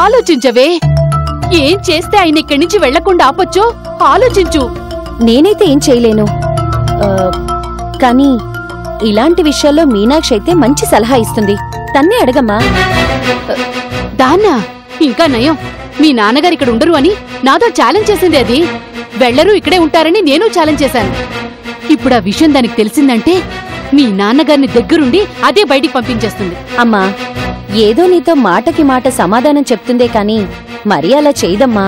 ఆలోచించవే ఏం చేస్తే ఆయన ఇక్కడి నుంచి వెళ్లకుండా ఆపొచ్చో ఆలోచించు నేనైతే ఏం చేయలేను ఆ, కానీ ఇలాంటి విషయాల్లో మీనాక్షి అయితే మంచి సలహా ఇస్తుంది తన్నే అడగమ్మా దాన్నా ఇంకా నయం మీ నాన్నగారు ఇక్కడ ఉండరు అని నాతో ఛాలెంజ్ చేసింది అది వెళ్లరు ఇక్కడే ఉంటారని నేను ఛాలెంజ్ చేశాను ఇప్పుడు ఆ విషయం దానికి తెలిసిందంటే మీ నాన్నగారిని దగ్గరుండి అదే బయటికి పంపించేస్తుంది అమ్మా ఏదో నీతో మాటకి మాట సమాధానం చెప్తుందే కాని మరీ అలా చేయదమ్మా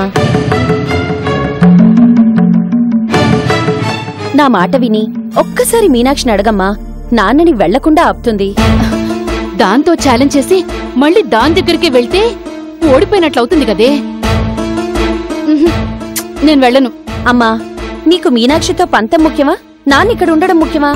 నా మాట విని ఒక్కసారి మీనాక్షిని అడగమ్మా నాన్నని వెళ్లకుండా ఆపుతుంది దాంతో ఛాలెంజ్ చేసి మళ్ళీ దాని దగ్గరికి వెళ్తే ఓడిపోయినట్లవుతుంది కదే ఉహుం, నేను వెళ్ళను అమ్మా నీకు మీనాక్షితో పంతం ముఖ్యమా నాన్నిక్కడ ఉండడం ముఖ్యమా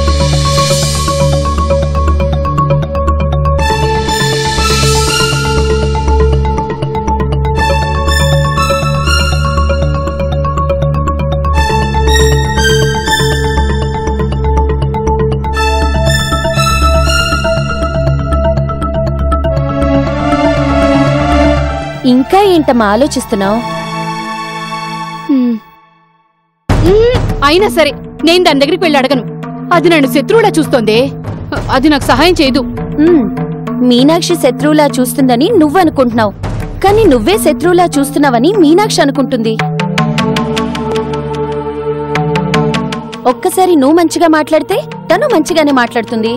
ఇంకా ఏంటమ్మా ఆలోచిస్తున్నావు హ్మ్. హ్మ్, అయినా సరే నేను దాని దగ్గరికి వెళ్ళి అడగను అది నన్ను శత్రువులా చూస్తోందే అది నాకు సహాయం చేయదు ఉమ్, మీనాక్షి శత్రువులా చూస్తుందని నువ్వనుకుంటున్నావు కానీ నువ్వే శత్రువులా చూస్తున్నావని మీనాక్షి అనుకుంటుంది ఒక్కసారి నువ్వు మంచిగా మాట్లాడితే తను మంచిగానే మాట్లాడుతుంది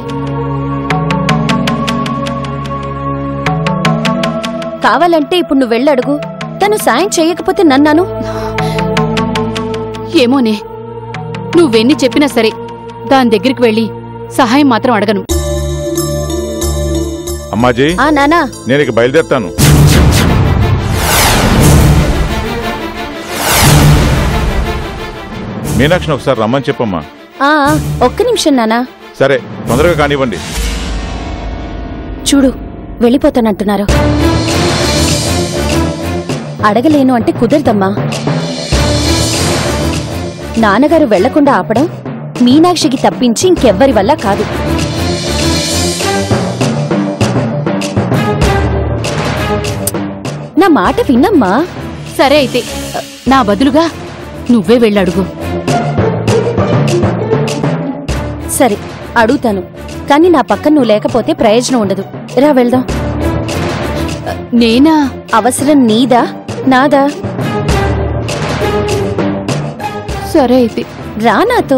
కావాలంటే ఇప్పుడు నువ్వు వెళ్ళడుగు తను సాయం చేయకపోతే నన్నాను ఏమోనే నువ్వెన్ని చెప్పినా సరే దాని దగ్గరికి వెళ్ళి సహాయం మాత్రం అడగను అమ్మాజీ ఆ నానా నేను ఇక బయలుదేరుతాను మీనాక్షిని ఒకసారి రమ్మని చెప్పమ్మా ఆ ఆ, ఒక్క నిమిషం నానా సరే తొందరగా కానివ్వండి చూడు వెళ్ళిపోతానంటున్నారు అడగలేను అంటే కుదరదమ్మా నాన్నగారు వెళ్లకుండా ఆపడం మీనాక్షికి తప్పించి ఇంకెవ్వరి వల్ల కాదు నా మాట విన్నమ్మా సరే అయితే నా బదులుగా నువ్వే వెళ్ళడుగు సరే అడుగుతాను కానీ నా పక్కన నువ్వు లేకపోతే ప్రయోజనం ఉండదు రా వెళ్దాం నేనా అవసరం నీదా నాదా సరే అయితే రా నాతో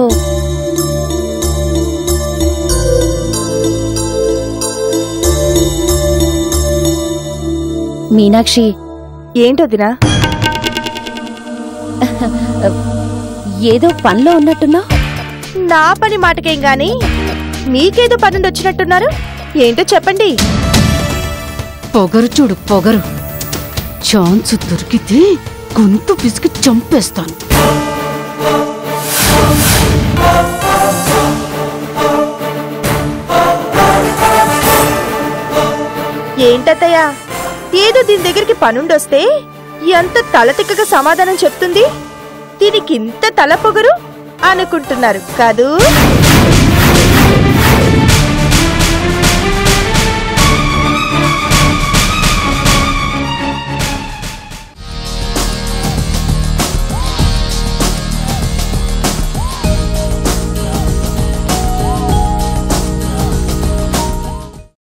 మీనాక్షి ఏంటొదినా ఏదో పనిలో ఉన్నట్టున్నా నా పని మాటకేం గాని మీకేదో పనుండి వచ్చినట్టున్నారు ఏంటో చెప్పండి పొగరు చూడు పొగరు ఛాన్స్ దొరికితే గొంతు పిసికి చంపేస్తాను ఏంటత్తయ్య ఏదో దీని దగ్గరికి పనుండొస్తే ఎంత తలతిక్కగా సమాధానం చెప్తుంది దీనికి ఇంత తల పొగరు అనుకుంటున్నారు కాదు